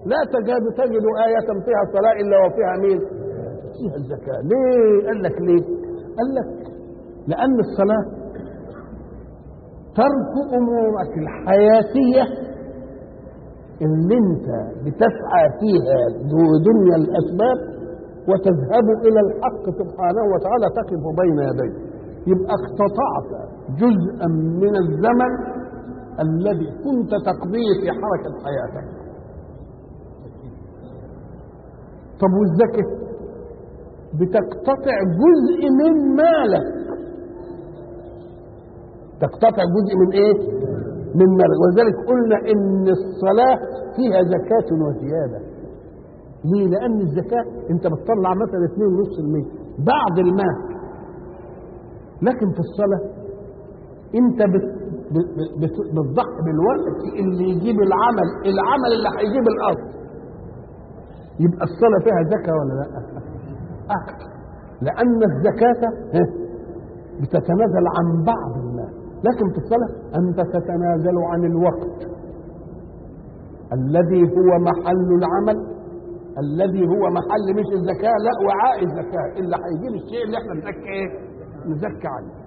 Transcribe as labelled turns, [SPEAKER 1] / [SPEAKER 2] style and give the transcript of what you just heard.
[SPEAKER 1] لا تكاد تجد آية فيها صلاة إلا وفيها مين؟ فيها الزكاة ليه؟ قال لك ليه؟ قال لك لأن الصلاة ترك أمورك الحياتية اللي انت بتسعى فيها دنيا الأسباب وتذهب إلى الحق سبحانه وتعالى تقف بين يديه يبقى اقتطعت جزءا من الزمن الذي كنت تقضيه في حركة حياتك طب والزكاة بتقتطع جزء من مالك تقتطع جزء من ايه من مالك ولذلك قلنا ان الصلاة فيها زكاة وزيادة ليه لان الزكاة انت بتطلع مثلا 2.5% بعض المال لكن في الصلاة انت بت بتضحي بالوقت اللي يجيب العمل العمل اللي هيجيب الاصل يبقى الصلاة فيها زكاة ولا لا أكثر لأن الزكاة بتتنازل عن بعض المال لكن في الصلاة أنت تتنازل عن الوقت الذي هو محل العمل الذي هو محل مش الزكاة لا وعاء الزكاة اللي هيجيب الشيء اللي احنا نزكي ايه؟ نزكي عنه